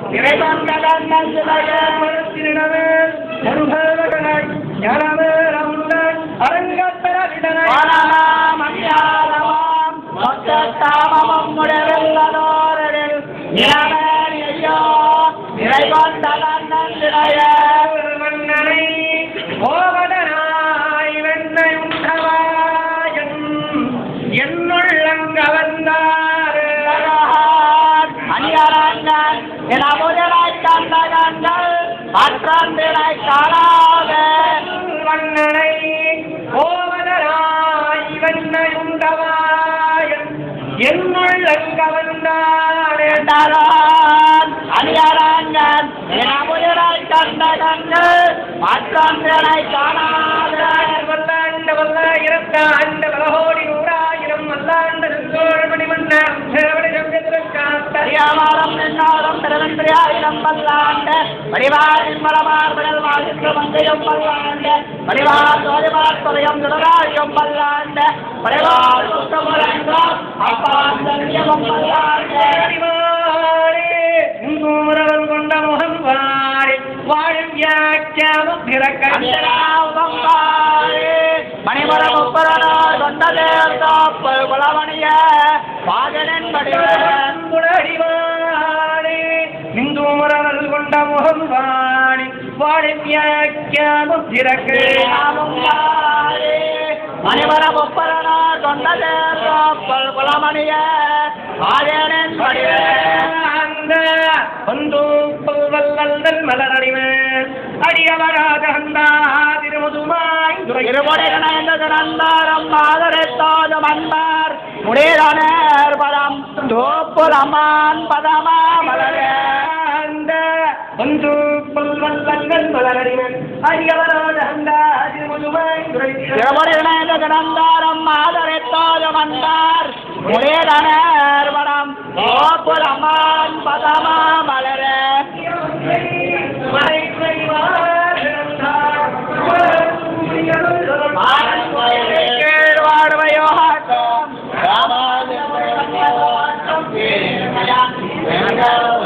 இறைவன் கடன் சிலையே மனத்தினிடமே மறுபேரகனாய் ஞானமே ரவுண்டாய் அரங்கப்பெறவிடனாய் வாழலாம் அஞ்ஞானமாம் மொத்தத்தாமமும் முடவெல்லதோரில் நிலவேறி ஐயோ இறைவன் கடன் சிலையே மன்னனை கோவதனாய் வெண்ணை உண்டவாயன் என்னுள்ளங்கவந்தார் அணியரங்கன் என முதலாய் கண்டகங்கள் மற்றொன்றினை காணாத மன்னனை கோவதனாய் வெண்ணை உண்டவாயன் என்னுள்ளங்கவந்தார் என்றான் அணியரங்கன் என முதலாய் கண்டகங்கள் மற்றொன்றினை காணாத வல்லாண்ட வல்லாயிரத்த ஆண்ட பலகோடி நூறாயிரம் வல்லாண்ட செந்தோர் மணிமன்னர் சேவடி சங்கத்திற்காத்தரியாமாரம் நின்னாரம் திருவன்றியாயிரம் வல்லாண்ட வடிவாரின் மலமார் விடல் வாழ்கின்ற மங்கையும் வல்லாண்ட வடிவார் சோதிமார் தொலையும் துடராயும் வல்லாண்ட வடிவார் சுத்தமுறைந்தார் அப்பாந்தம் வல்லாண்ட நூறவன் கொண்ட முகம் வாரி வாழும் வியாக்கியானம் பிறக்கம் வாரி மணிமர முப்பரனார் கொண்டதே காப்பல் குலமணிய பாகனின் படிவடிவாரி நிந்தூமரவல் கொண்ட முகம் வாடி வாழி வியாக்கியானம் பிறக்கம் வாரி மணிமர முப்பரனார் கொண்டதே காப்பல் குலமணிய பாகனின் படிவ அந்த ಒಂದು ಪಲ್ವಲ್ಲಲ್ ಮಲರಡಿವೆ ಅಡಿಯವರಾದ ಹಂದ ತಿರುಮುದುಮಾய் இருமுடைகணந்தாரம் மாதரெத்தாத மன்பார் முடேரனர் பதம் தோப்புலமான் பதமா மலரே அந்த ಒಂದು ಪಲ್ವಲ್ಲಲ್ ಮಲರಡಿವೆ ಅಡಿಯವರಾದ ಹಂದ ತಿರುಮುದುಮಾய் இருமுடைகணந்தாரம் மாதரெத்தாத மன்பார் முடேரனர் பதம் தோப்புலமான் பதமா மலரே வாழ்வையோட்டம்